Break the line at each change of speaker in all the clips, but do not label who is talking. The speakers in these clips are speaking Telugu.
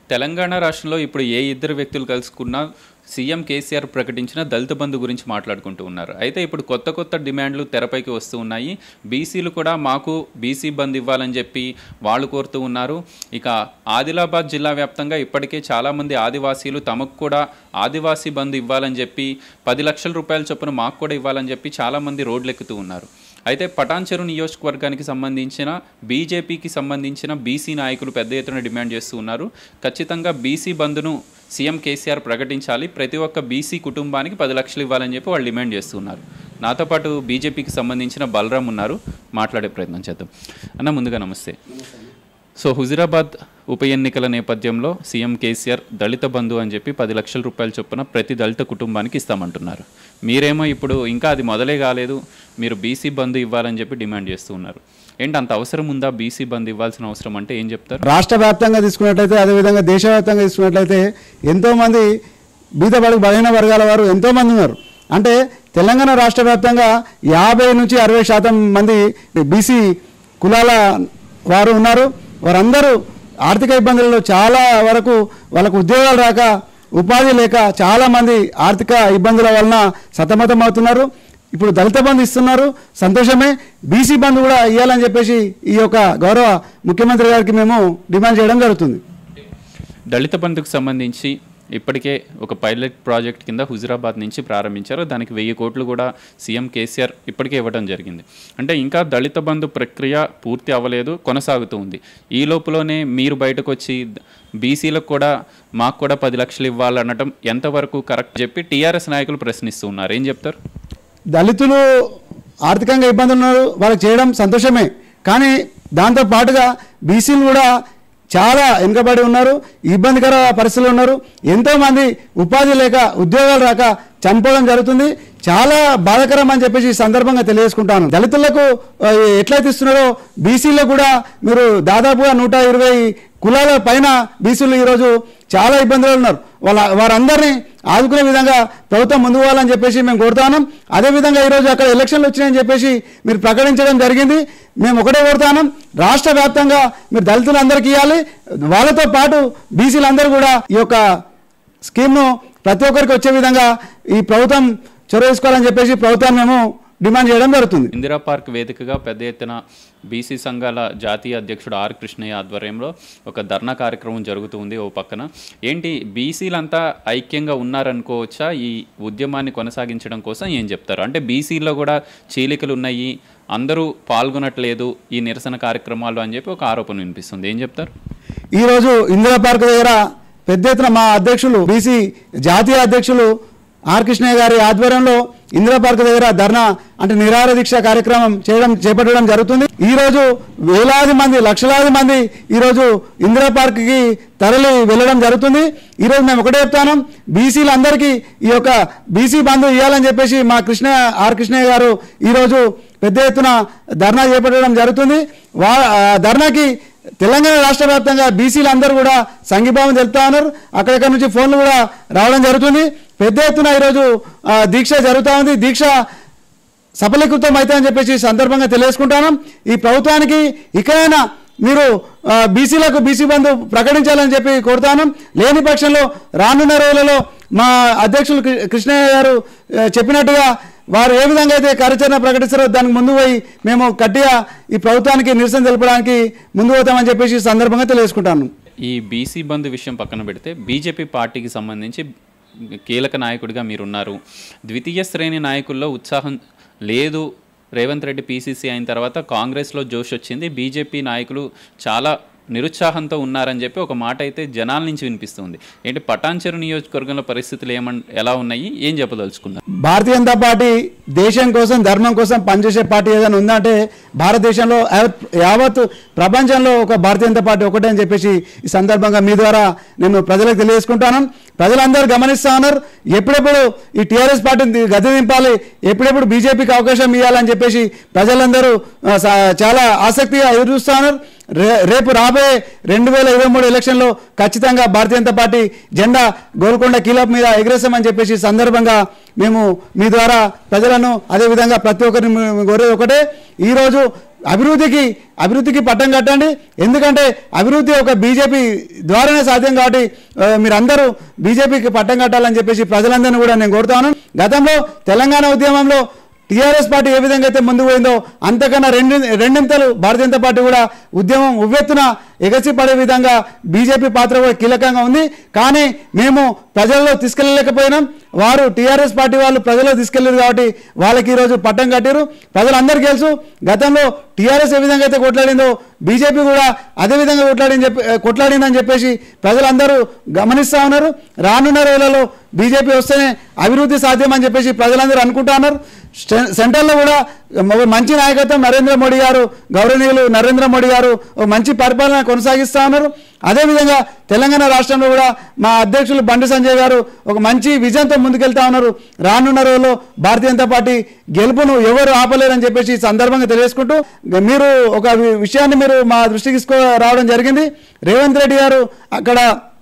తెలంగాణ రాష్ట్రంలో ఇప్పుడు ఏ ఇద్దరు వ్యక్తులు కలుసుకున్నా సీఎం కేసీఆర్ ప్రకటించిన దళిత బంధు గురించి మాట్లాడుకుంటూ ఉన్నారు అయితే ఇప్పుడు కొత్త కొత్త డిమాండ్లు తెరపైకి వస్తూ ఉన్నాయి బీసీలు కూడా మాకు బీసీ బంద్ ఇవ్వాలని చెప్పి వాళ్ళు కోరుతూ ఉన్నారు ఇక ఆదిలాబాద్ జిల్లా వ్యాప్తంగా ఇప్పటికే చాలామంది ఆదివాసీలు తమకు కూడా ఆదివాసీ బంద్ ఇవ్వాలని చెప్పి పది లక్షల రూపాయల చొప్పున మాకు కూడా ఇవ్వాలని చెప్పి చాలామంది రోడ్లెక్కుతూ ఉన్నారు అయితే పటాన్చెరు నియోజకవర్గానికి సంబంధించిన బీజేపీకి సంబంధించిన బీసీ నాయకులు పెద్ద ఎత్తున డిమాండ్ చేస్తూ ఉన్నారు ఖచ్చితంగా బీసీ బంద్ను సీఎం కేసీఆర్ ప్రకటించాలి ప్రతి ఒక్క బీసీ కుటుంబానికి పది లక్షలు ఇవ్వాలని చెప్పి వాళ్ళు డిమాండ్ చేస్తున్నారు నాతో పాటు బీజేపీకి సంబంధించిన బలరాం ఉన్నారు మాట్లాడే ప్రయత్నం చేద్దాం అన్న ముందుగా నమస్తే సో హుజిరాబాద్ ఉప ఎన్నికల నేపథ్యంలో సీఎం కేసీఆర్ దళిత బంధు అని చెప్పి పది లక్షల రూపాయల చొప్పున ప్రతి దళిత కుటుంబానికి ఇస్తామంటున్నారు మీరేమో ఇప్పుడు ఇంకా అది మొదలే కాలేదు మీరు బీసీ బంధు ఇవ్వాలని చెప్పి డిమాండ్ చేస్తూ ఉన్నారు ఏంటి అంత అవసరం ఉందా బీసీ బంధు ఇవ్వాల్సిన అవసరం అంటే ఏం చెప్తారు
రాష్ట్ర వ్యాప్తంగా తీసుకున్నట్లయితే అదేవిధంగా దేశవ్యాప్తంగా తీసుకున్నట్లయితే ఎంతోమంది బీదపడుగు బలహీన వర్గాల వారు ఎంతోమంది ఉన్నారు అంటే తెలంగాణ రాష్ట్ర వ్యాప్తంగా యాభై నుంచి అరవై శాతం మంది బీసీ కులాల వారు ఉన్నారు వారందరూ ఆర్థిక ఇబ్బందులలో చాలా వరకు వాళ్ళకు ఉద్యోగాలు రాక ఉపాధి లేక చాలామంది ఆర్థిక ఇబ్బందుల వలన సతమతం అవుతున్నారు ఇప్పుడు దళిత బంధు ఇస్తున్నారు సంతోషమే బీసీ బంధు కూడా ఇవ్వాలని చెప్పేసి ఈ యొక్క గౌరవ ముఖ్యమంత్రి గారికి మేము డిమాండ్ చేయడం జరుగుతుంది
దళిత బంధుకు సంబంధించి ఇప్పటికే ఒక పైలట్ ప్రాజెక్ట్ కింద హుజురాబాద్ నుంచి ప్రారంభించారు దానికి వెయ్యి కోట్లు కూడా సీఎం కేసీఆర్ ఇప్పటికే ఇవ్వడం జరిగింది అంటే ఇంకా దళిత బంధు ప్రక్రియ పూర్తి అవ్వలేదు కొనసాగుతూ ఉంది ఈ లోపులోనే మీరు బయటకు వచ్చి బీసీలకు కూడా మాకు కూడా పది లక్షలు ఇవ్వాలనటం ఎంతవరకు కరెక్ట్ చెప్పి టీఆర్ఎస్ నాయకులు ప్రశ్నిస్తూ ఉన్నారు ఏం చెప్తారు
దళితులు ఆర్థికంగా ఇబ్బందులు ఉన్నారు వాళ్ళకి చేయడం సంతోషమే కానీ దాంతో పాటుగా బీసీలు కూడా చాలా వెనుకబడి ఉన్నారు ఇబ్బందికర పరిస్థితులు ఉన్నారు ఎంతోమంది ఉపాధి లేక ఉద్యోగాలు రాక చనిపోవడం జరుగుతుంది చాలా బాధాకరం అని చెప్పేసి ఈ సందర్భంగా తెలియజేసుకుంటాను దళితులకు ఆ, ఎట్లయితే ఇస్తున్నారో బీసీలో కూడా మీరు దాదాపుగా నూట ఇరవై కులాల పైన బీసీలు ఈరోజు చాలా ఇబ్బందులు ఉన్నారు వాళ్ళ వారందరినీ ఆదుకునే విధంగా ప్రభుత్వం ముందుకు పోవాలని చెప్పేసి మేము కోరుతాను అదేవిధంగా ఈరోజు అక్కడ ఎలక్షన్లు వచ్చినాయని చెప్పేసి మీరు ప్రకటించడం జరిగింది మేము ఒకటే కోరుతాను రాష్ట్ర వ్యాప్తంగా మీరు దళితులందరికీ ఇవ్వాలి వాళ్ళతో పాటు బీసీలందరూ కూడా ఈ యొక్క స్కీమ్ను ప్రతి ఒక్కరికి వచ్చే విధంగా ఈ ప్రభుత్వం చొరవ తీసుకోవాలని చెప్పేసి ప్రభుత్వాన్ని మేము డిమాండ్ చేయడం జరుగుతుంది
ఇందిరా పార్క్ వేదికగా పెద్ద ఎత్తున బీసీ సంఘాల జాతీయ అధ్యక్షుడు ఆర్ కృష్ణయ్య ఆధ్వర్యంలో ఒక ధర్నా కార్యక్రమం జరుగుతుంది ఓ పక్కన ఏంటి బీసీలంతా ఐక్యంగా ఉన్నారనుకోవచ్చా ఈ ఉద్యమాన్ని కొనసాగించడం కోసం ఏం చెప్తారు అంటే బీసీలో కూడా చీలికలు ఉన్నాయి అందరూ పాల్గొనట్లేదు ఈ నిరసన కార్యక్రమాలు అని చెప్పి ఒక ఆరోపణ వినిపిస్తుంది ఏం చెప్తారు
ఈరోజు ఇందిరా పార్క్ దగ్గర పెద్ద ఎత్తున మా అధ్యక్షులు బీసీ జాతీయ అధ్యక్షులు ఆర్ కృష్ణయ్య గారి ఆధ్వర్యంలో ఇందిరా పార్క్ దగ్గర ధర్నా అంటే నిరాహార దీక్ష కార్యక్రమం చేయడం చేపట్టడం జరుగుతుంది ఈ రోజు వేలాది మంది లక్షలాది మంది ఈ రోజు ఇందిరా పార్క్ కి తరలి వెళ్ళడం జరుగుతుంది ఈ రోజు మేము ఒకటే చెప్తాను బీసీలందరికీ ఈ యొక్క బీసీ బంధు ఇవ్వాలని చెప్పేసి మా కృష్ణ ఆర్ కృష్ణయ్య గారు ఈ రోజు పెద్ద ఎత్తున ధర్నా చేపట్టడం జరుగుతుంది వా ఆ ధర్నాకి తెలంగాణ రాష్ట్ర వ్యాప్తంగా బీసీలు అందరూ కూడా సంఘీభావం తెలుపుతా ఉన్నారు అక్కడక్కడ నుంచి ఫోన్లు కూడా రావడం జరుగుతుంది పెద్ద ఎత్తున ఈరోజు ఆ, దీక్ష జరుగుతూ ఉంది దీక్ష సఫలీకృతం అయితే అని చెప్పేసి ఈ సందర్భంగా తెలియజేసుకుంటాను ఈ ప్రభుత్వానికి ఇకనైనా మీరు ఆ, బీసీలకు బీసీ బంధు ప్రకటించాలని చెప్పి కోరుతాను లేని పక్షంలో రానున్న రోజులలో మా అధ్యక్షులు కృ- కృష్ణయ్య గారు ఆ, చెప్పినట్టుగా వారు ఏ విధంగా అయితే కార్యాచరణ ప్రకటిస్తారో దానికి ముందు పోయి మేము గట్టిగా ఈ ప్రభుత్వానికి నిరసన తెలపడానికి ముందు పోతామని చెప్పేసి ఈ సందర్భంగా తెలియజేసుకుంటాను
ఈ బీసీ బంధు విషయం పక్కన పెడితే బీజేపీ పార్టీకి సంబంధించి కీలక నాయకుడిగా మీరున్నారు ద్వితీయ శ్రేణి నాయకుల్లో ఉత్సాహం లేదు రేవంత్ రెడ్డి పీసీసీ అయిన తర్వాత కాంగ్రెస్లో జోష్ వచ్చింది బీజేపీ నాయకులు చాలా నిరుత్సాహంతో ఉన్నారని చెప్పి ఒక మాట అయితే జనాల నుంచి వినిపిస్తుంది ఏంటి పటాన్చెరు నియోజకవర్గంలో పరిస్థితులు ఏమన్ ఎలా ఉన్నాయి ఏం చెప్పదలుచుకున్నారు
భారతీయ జనతా పార్టీ దేశం కోసం ధర్మం కోసం పనిచేసే పార్టీ ఏదైనా ఉందంటే భారతదేశంలో యావత్ యావత్ ప్రపంచంలో ఒక భారతీయ జనతా పార్టీ ఒకటే అని చెప్పేసి ఈ సందర్భంగా మీ ద్వారా నేను ప్రజలకు తెలియజేసుకుంటాను ప్రజలందరూ గమనిస్తా ఉన్నారు ఎప్పుడెప్పుడు ఈ టీఆర్ఎస్ పార్టీని గద్దె దింపాలి ఎప్పుడెప్పుడు బీజేపీకి అవకాశం ఇవ్వాలని చెప్పేసి ప్రజలందరూ ఆ, సా- చాలా ఆసక్తిగా ఎదురు చూస్తా ఉన్నారు రే- రేపు రాబోయే రెండు వేల ఇరవై మూడు ఎలక్షన్లో ఖచ్చితంగా భారతీయ జనతా పార్టీ జెండా గోల్కొండ కీలప్ మీద ఎగరేస్తామని చెప్పేసి ఈ సందర్భంగా మేము మీ ద్వారా ప్రజలను అదేవిధంగా ప్రతి ఒక్కరిని మేము కోరేది ఒకటే ఈరోజు అభివృద్ధికి అభివృద్ధికి పట్టం కట్టండి ఎందుకంటే అభివృద్ధి ఒక బీజేపీ ద్వారానే సాధ్యం కాబట్టి ఆ, మీరందరూ బీజేపీకి పట్టం కట్టాలని చెప్పేసి ప్రజలందరినీ కూడా నేను కోరుతాను గతంలో తెలంగాణ ఉద్యమంలో టీఆర్ఎస్ పార్టీ ఏ విధంగా అయితే ముందుకు పోయిందో అంతకన్నా రెండు రెండింతలు భారతీయ జనతా పార్టీ కూడా ఉద్యమం ఉవ్వెత్తున ఎగసి పడే విధంగా బీజేపీ పాత్ర కూడా కీలకంగా ఉంది కానీ మేము ప్రజల్లో తీసుకెళ్ళలేకపోయినాం వారు టీఆర్ఎస్ పార్టీ వాళ్ళు ప్రజల్లో తీసుకెళ్ళారు కాబట్టి వాళ్ళకి ఈరోజు పట్టం కట్టారు ప్రజలందరికీ తెలుసు గతంలో టీఆర్ఎస్ ఏ విధంగా అయితే కొట్లాడిందో బీజేపీ కూడా అదే విధంగా కొట్లాడింది చెప్పి కొట్లాడిందని చెప్పేసి ప్రజలందరూ గమనిస్తూ ఉన్నారు రానున్న రోజులలో బీజేపీ వస్తేనే అభివృద్ధి సాధ్యం అని చెప్పేసి ప్రజలందరూ అనుకుంటా ఉన్నారు స్టె- సెంట్రల్లో కూడా ఒక మంచి నాయకత్వం నరేంద్ర మోడీ గారు గౌరవనీయులు నరేంద్ర మోడీ గారు ఒక మంచి పరిపాలన కొనసాగిస్తూ ఉన్నారు అదేవిధంగా తెలంగాణ రాష్ట్రంలో కూడా మా అధ్యక్షులు బండి సంజయ్ గారు ఒక మంచి విజయంతో ముందుకెళ్తా ఉన్నారు రానున్న రోజుల్లో భారతీయ జనతా పార్టీ గెలుపును ఎవరు ఆపలేరని చెప్పేసి ఈ సందర్భంగా తెలియజేసుకుంటూ మీరు ఒక వి- విషయాన్ని మీరు మా దృష్టికి తీసుకో రావడం జరిగింది రేవంత్ రెడ్డి గారు అక్కడ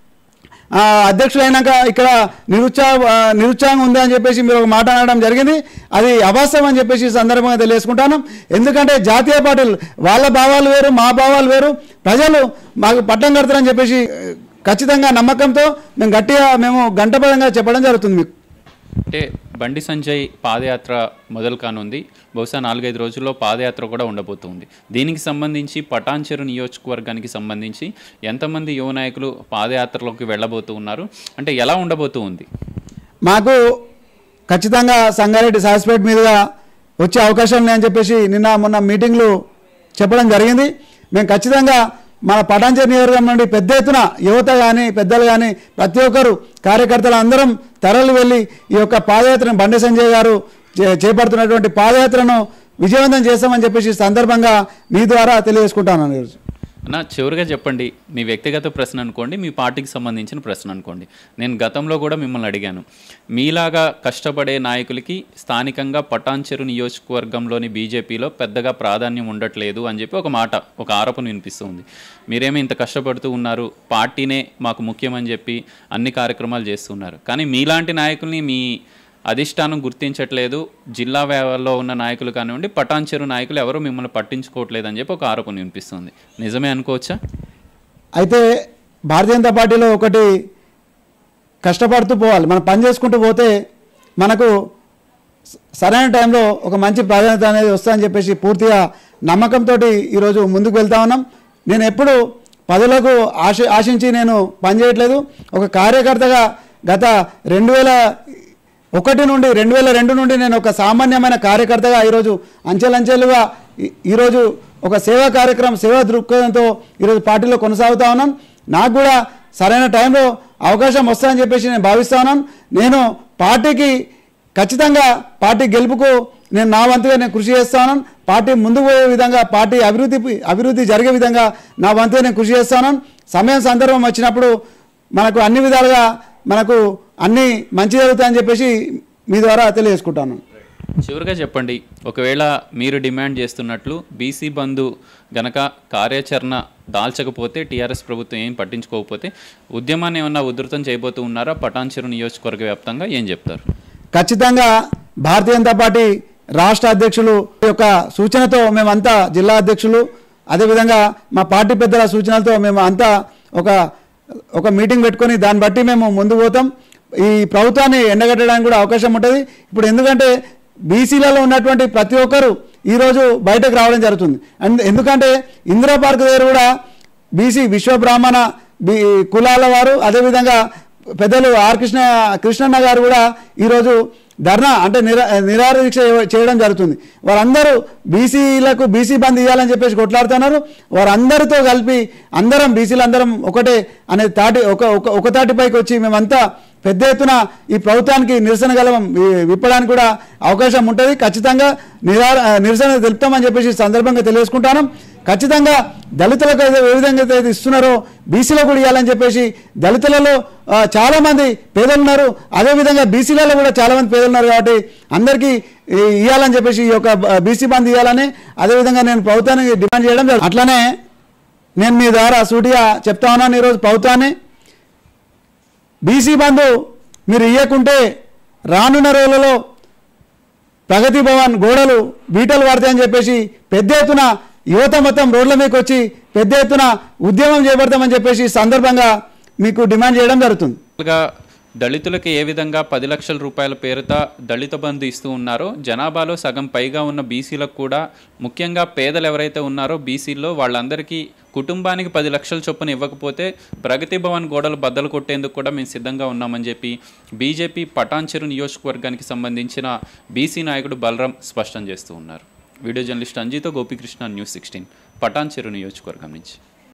ఆ, అధ్యక్షులు అయినాక ఇక్కడ నిరుత్సాహ ఆ, నిరుత్సాహం ఉంది అని చెప్పేసి మీరు ఒక మాట అనడం జరిగింది అది అవాస్తవం అని చెప్పేసి ఈ సందర్భంగా తెలియజేసుకుంటాను ఎందుకంటే జాతీయ పార్టీలు వాళ్ళ భావాలు వేరు మా భావాలు వేరు ప్రజలు మాకు పట్టం కడతారని చెప్పేసి ఆ, ఖచ్చితంగా నమ్మకంతో మేము గట్టిగా మేము గంటపరంగా చెప్పడం జరుగుతుంది మీకు
అంటే బండి సంజయ్ పాదయాత్ర మొదలు కానుంది బహుశా నాలుగైదు రోజుల్లో పాదయాత్ర కూడా ఉండబోతుంది దీనికి సంబంధించి పటాన్చెరు నియోజకవర్గానికి సంబంధించి ఎంతమంది యువ నాయకులు పాదయాత్రలోకి వెళ్ళబోతూ ఉన్నారు అంటే ఎలా ఉండబోతూ ఉంది
మాకు ఖచ్చితంగా సంగారెడ్డి సాస్పేట్ మీదుగా వచ్చే అవకాశం ఉన్నాయని చెప్పేసి నిన్న మొన్న మీటింగ్లు చెప్పడం జరిగింది మేము ఖచ్చితంగా మన పటాంచర్ నియోజకవర్గం నుండి పెద్ద ఎత్తున యువత కానీ పెద్దలు కానీ ప్రతి ఒక్కరు కార్యకర్తలు అందరం తరలి వెళ్ళి ఈ యొక్క పాదయాత్రను బండి సంజయ్ గారు చే- చేపడుతున్నటువంటి పాదయాత్రను విజయవంతం చేస్తామని చెప్పేసి ఈ సందర్భంగా మీ ద్వారా తెలియజేసుకుంటాను ఈరోజు
నా చివరిగా చెప్పండి మీ వ్యక్తిగత ప్రశ్న అనుకోండి మీ పార్టీకి సంబంధించిన ప్రశ్న అనుకోండి నేను గతంలో కూడా మిమ్మల్ని అడిగాను మీలాగా కష్టపడే నాయకులకి స్థానికంగా పటాన్చెరు నియోజకవర్గంలోని బీజేపీలో పెద్దగా ప్రాధాన్యం ఉండట్లేదు అని చెప్పి ఒక మాట ఒక ఆరోపణ వినిపిస్తుంది మీరేమో ఇంత కష్టపడుతూ ఉన్నారు పార్టీనే మాకు ముఖ్యమని చెప్పి అన్ని కార్యక్రమాలు చేస్తున్నారు కానీ మీలాంటి నాయకుల్ని మీ అధిష్టానం గుర్తించట్లేదు జిల్లా వ్యాపారంలో ఉన్న నాయకులు కానివ్వండి పటాన్చెరు నాయకులు ఎవరు మిమ్మల్ని పట్టించుకోవట్లేదు అని చెప్పి ఒక ఆరోపణ వినిపిస్తుంది నిజమే అనుకోవచ్చా
అయితే భారతీయ జనతా పార్టీలో ఒకటి కష్టపడుతూ పోవాలి మనం పని చేసుకుంటూ పోతే మనకు స- సరైన టైంలో ఒక మంచి ప్రాధాన్యత అనేది వస్తుందని చెప్పేసి పూర్తిగా నమ్మకంతో ఈరోజు ముందుకు వెళ్తా ఉన్నాం నేను ఎప్పుడు పదవులకు ఆశ ఆశించి నేను పనిచేయట్లేదు ఒక కార్యకర్తగా గత రెండు వేల ఒకటి నుండి రెండు వేల రెండు నుండి నేను ఒక సామాన్యమైన కార్యకర్తగా ఈరోజు అంచెలంచెలుగా ఈ- ఈరోజు ఒక సేవా కార్యక్రమం సేవా దృక్పథంతో ఈరోజు పార్టీలో కొనసాగుతా ఉన్నాను నాకు కూడా సరైన టైంలో అవకాశం వస్తుందని చెప్పేసి నేను భావిస్తా ఉన్నాను నేను పార్టీకి ఖచ్చితంగా పార్టీ గెలుపుకు నేను నా వంతుగా నేను కృషి చేస్తాను పార్టీ ముందుకు పోయే విధంగా పార్టీ అభివృద్ధి అభివృద్ధి జరిగే విధంగా నా వంతుగా నేను కృషి చేస్తాను సమయం సందర్భం వచ్చినప్పుడు మనకు అన్ని విధాలుగా మనకు అన్ని మంచి జరుగుతాయని చెప్పేసి మీ ద్వారా తెలియజేసుకుంటాను
చివరిగా చెప్పండి ఒకవేళ మీరు డిమాండ్ చేస్తున్నట్లు బీసీ బంధు గనక కార్యాచరణ దాల్చకపోతే టీఆర్ఎస్ ప్రభుత్వం ఏం పట్టించుకోకపోతే ఉద్యమాన్ని ఏమన్నా ఉధృతం చేయబోతూ ఉన్నారా పటాన్చెరు నియోజకవర్గ వ్యాప్తంగా ఏం చెప్తారు
ఖచ్చితంగా భారతీయ జనతా పార్టీ రాష్ట్ర అధ్యక్షులు యొక్క సూచనతో మేమంతా జిల్లా అధ్యక్షులు అదేవిధంగా మా పార్టీ పెద్దల సూచనలతో మేము అంతా ఒక ఒక మీటింగ్ పెట్టుకొని దాన్ని బట్టి మేము ముందు పోతాం ఈ ప్రభుత్వాన్ని ఎండగట్టడానికి కూడా అవకాశం ఉంటుంది ఇప్పుడు ఎందుకంటే బీసీలలో ఉన్నటువంటి ప్రతి ఒక్కరు ఈరోజు బయటకు రావడం జరుగుతుంది అండ్ ఎందుకంటే ఇందిరా పార్క్ దగ్గర కూడా బీసీ విశ్వబ్రాహ్మణ బి కులాల వారు అదేవిధంగా పెద్దలు ఆర్ కృష్ణ కృష్ణన్న గారు కూడా ఈరోజు ధర్నా అంటే నిరా నిరాహార దీక్ష చేయ- చేయడం జరుగుతుంది వారందరూ బీసీలకు బీసీ బంద్ ఇవ్వాలని చెప్పేసి కొట్లాడుతున్నారు వారందరితో కలిపి అందరం బీసీలు అందరం ఒకటే అనే తాటి ఒక ఒక- ఒక తాటిపైకి వచ్చి మేమంతా పెద్ద ఎత్తున ఈ ప్రభుత్వానికి నిరసన గలవం వి- విప్పడానికి కూడా అవకాశం ఉంటుంది ఖచ్చితంగా నిరా నిరసన తెలుపుతామని చెప్పేసి ఈ సందర్భంగా తెలియజేసుకుంటాను ఖచ్చితంగా దళితులకు అయితే ఏ విధంగా అయితే ఇస్తున్నారో బీసీలో కూడా ఇవ్వాలని చెప్పేసి దళితులలో ఆ, చాలా మంది పేదలు ఉన్నారు అదేవిధంగా బీసీలలో కూడా చాలా మంది పేదలు ఉన్నారు కాబట్టి అందరికీ ఈ ఇవ్వాలని చెప్పేసి ఈ యొక్క బీసీ బంద్ ఇవ్వాలని అదేవిధంగా నేను ప్రభుత్వానికి డిమాండ్ చేయడం జరుగుతుంది. అట్లనే నేను మీ ద్వారా సూటిగా చెప్తా ఉన్నాను ఈరోజు ప్రభుత్వాన్ని బీసీ బంధు మీరు ఇవ్వకుంటే రానున్న రోజులలో ప్రగతి భవన్ గోడలు బీటలు పడతాయని చెప్పేసి పెద్ద ఎత్తున యువత మొత్తం రోడ్ల మీదకి వచ్చి పెద్ద ఎత్తున ఉద్యమం చేపడతామని చెప్పేసి ఈ సందర్భంగా మీకు డిమాండ్ చేయడం జరుగుతుంది
గా దళితులకు ఏ విధంగా పది లక్షల రూపాయల పేరుతో దళిత బంధు ఇస్తూ ఉన్నారో జనాభాలో సగం పైగా ఉన్న బీసీలకు కూడా ముఖ్యంగా పేదలు ఎవరైతే ఉన్నారో బీసీల్లో వాళ్ళందరికీ కుటుంబానికి పది లక్షల చొప్పున ఇవ్వకపోతే ప్రగతి భవన్ గోడలు బద్దలు కొట్టేందుకు కూడా మేము సిద్ధంగా ఉన్నామని చెప్పి బీజేపీ పటాన్చెరు నియోజకవర్గానికి సంబంధించిన బీసీ నాయకుడు బలరాం స్పష్టం చేస్తూ ఉన్నారు వీడియో జర్నలిస్ట్ అంజితో గోపికృష్ణ న్యూస్ సిక్స్టీన్ పటాన్చెరు నియోజకవర్గం నుంచి